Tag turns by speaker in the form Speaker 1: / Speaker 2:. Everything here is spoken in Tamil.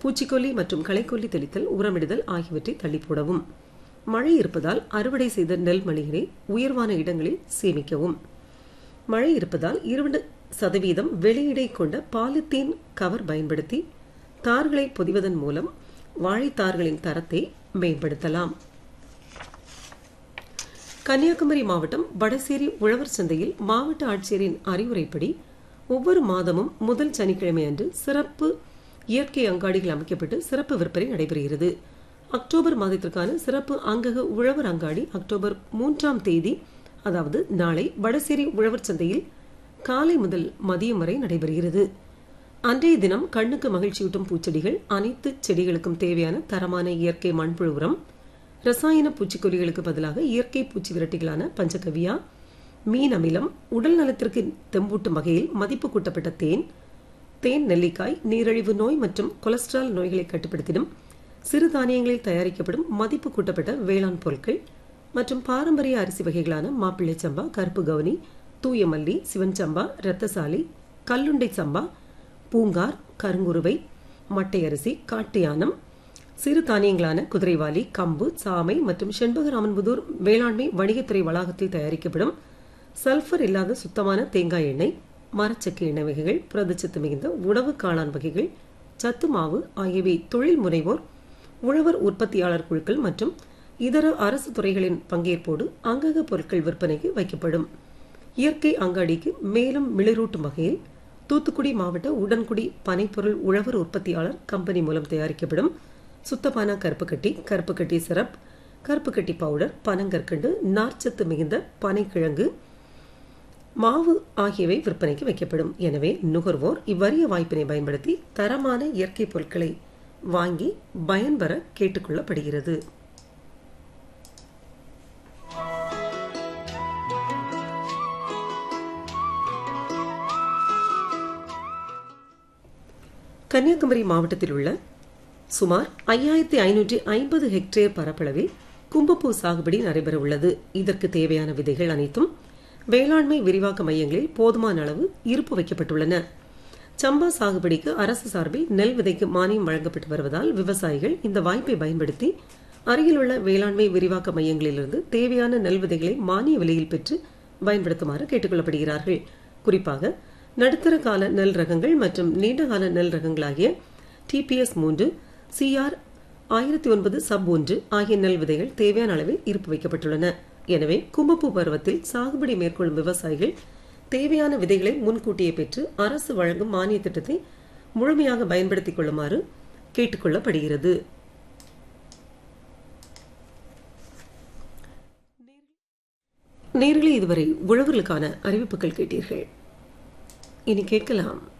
Speaker 1: பூச்சிக்கொல்லி மற்றும் களைக்கொல்லி தெளித்தல் உரமிடுதல் ஆகியவற்றை தள்ளி போடவும் மழை இருப்பதால் அறுவடை செய்த நெல் மணிகளை உயர்வான இடங்களில் சேமிக்கவும் மழை இருப்பதால் இருபது சதவீதம் வெளியிடை கொண்ட பாலித்தீன் கவர் பயன்படுத்தி தார்களை பொதிவதன் மூலம் வாழைத்தார்களின் தரத்தை மேம்படுத்தலாம் கன்னியாகுமரி மாவட்டம் வடசேரி உழவர் சந்தையில் மாவட்ட ஆட்சியரின் அறிவுரைப்படி ஒவ்வொரு மாதமும் முதல் சனிக்கிழமை அன்று சிறப்பு இயற்கை அங்காடிகள் அமைக்கப்பட்டு சிறப்பு விற்பனை நடைபெறுகிறது அக்டோபர் மாதத்திற்கான சிறப்பு அங்கக உழவர் அங்காடி அக்டோபர் மூன்றாம் தேதி அதாவது நாளை வடசேரி உழவர் சந்தையில் காலை முதல் மதியம் வரை நடைபெறுகிறது அன்றைய தினம் கண்ணுக்கு மகிழ்ச்சியூட்டும் பூச்செடிகள் அனைத்து செடிகளுக்கும் தேவையான தரமான இயற்கை மண்புழு உரம் ரசாயன பூச்சிக்கொல்லிகளுக்கு பதிலாக இயற்கை பூச்சி விரட்டிகளான பஞ்சகவியா மீன் அமிலம் உடல் நலத்திற்கு தெம்பூட்டும் வகையில் மதிப்பு கூட்டப்பட்ட தேன் தேன் நெல்லிக்காய் நீரிழிவு நோய் மற்றும் கொலஸ்ட்ரால் நோய்களை கட்டுப்படுத்திடும் சிறுதானியங்களில் தயாரிக்கப்படும் மதிப்பு கூட்டப்பட்ட வேளாண் பொருட்கள் மற்றும் பாரம்பரிய அரிசி வகைகளான மாப்பிள்ளை சம்பா கருப்பு கவுனி தூய மல்லி சிவன் சம்பா ரத்தசாலி கல்லுண்டை சம்பா பூங்கார் கருங்குருவை மட்டை அரிசி காட்டு யானம் சிறு தானியங்களான குதிரைவாலி கம்பு சாமை மற்றும் செண்பகராமன்புதூர் வேளாண்மை வணிகத்துறை வளாகத்தில் தயாரிக்கப்படும் சல்பர் இல்லாத சுத்தமான தேங்காய் எண்ணெய் மரச்சக்கு எண்ணெய் வகைகள் புரதச்சத்து மிகுந்த உணவு காளான் வகைகள் சத்து மாவு ஆகியவை தொழில் முனைவோர் உழவர் உற்பத்தியாளர் குழுக்கள் மற்றும் இதர அரசு துறைகளின் பங்கேற்போடு அங்கக பொருட்கள் விற்பனைக்கு வைக்கப்படும் இயற்கை அங்காடிக்கு மேலும் மிளிரூட்டும் வகையில் தூத்துக்குடி மாவட்ட உடன்குடி பனைப்பொருள் உழவர் உற்பத்தியாளர் கம்பெனி மூலம் தயாரிக்கப்படும் சுத்தமான கருப்புக்கட்டி கருப்புக்கட்டி சிரப் கருப்புக்கட்டி பவுடர் பனங்கற்கண்டு நார்ச்சத்து மிகுந்த பனைக்கிழங்கு மாவு ஆகியவை விற்பனைக்கு வைக்கப்படும் எனவே நுகர்வோர் இவ்வரிய வாய்ப்பினை பயன்படுத்தி தரமான இயற்கை பொருட்களை வாங்கி பயன்பெற கேட்டுக்கொள்ளப்படுகிறது கன்னியாகுமரி மாவட்டத்தில் உள்ள சுமார் ஐயாயிரத்தி ஐநூற்றி ஐம்பது ஹெக்டேர் பரப்பளவில் கும்பப்பூ சாகுபடி நடைபெற உள்ளது இதற்கு தேவையான விதைகள் அனைத்தும் வேளாண்மை விரிவாக்க மையங்களில் போதுமான அளவு இருப்பு வைக்கப்பட்டுள்ளன சம்பா சாகுபடிக்கு அரசு சார்பில் நெல் விதைக்கு மானியம் வழங்கப்பட்டு வருவதால் விவசாயிகள் இந்த வாய்ப்பை பயன்படுத்தி அருகிலுள்ள வேளாண்மை விரிவாக்க மையங்களிலிருந்து தேவையான நெல் விதைகளை மானிய விலையில் பெற்று பயன்படுத்துமாறு கேட்டுக்கொள்ளப்படுகிறார்கள் குறிப்பாக நடுத்தர கால நெல் ரகங்கள் மற்றும் நீண்டகால நெல் ரகங்களாகிய டிபிஎஸ் மூன்று சிஆர் ஆயிரத்தி ஒன்பது சப் ஒன்று ஆகிய நெல் விதைகள் தேவையான அளவில் இருப்பு வைக்கப்பட்டுள்ளன எனவே கும்பப்பூ பருவத்தில் சாகுபடி மேற்கொள்ளும் விவசாயிகள் தேவையான விதைகளை முன்கூட்டியே பெற்று அரசு வழங்கும் மானிய திட்டத்தை முழுமையாக பயன்படுத்திக் கொள்ளுமாறு கேட்டுக்கொள்ளப்படுகிறது நேர்களே இதுவரை உழவர்களுக்கான அறிவிப்புகள் கேட்டீர்கள் இனி கேட்கலாம்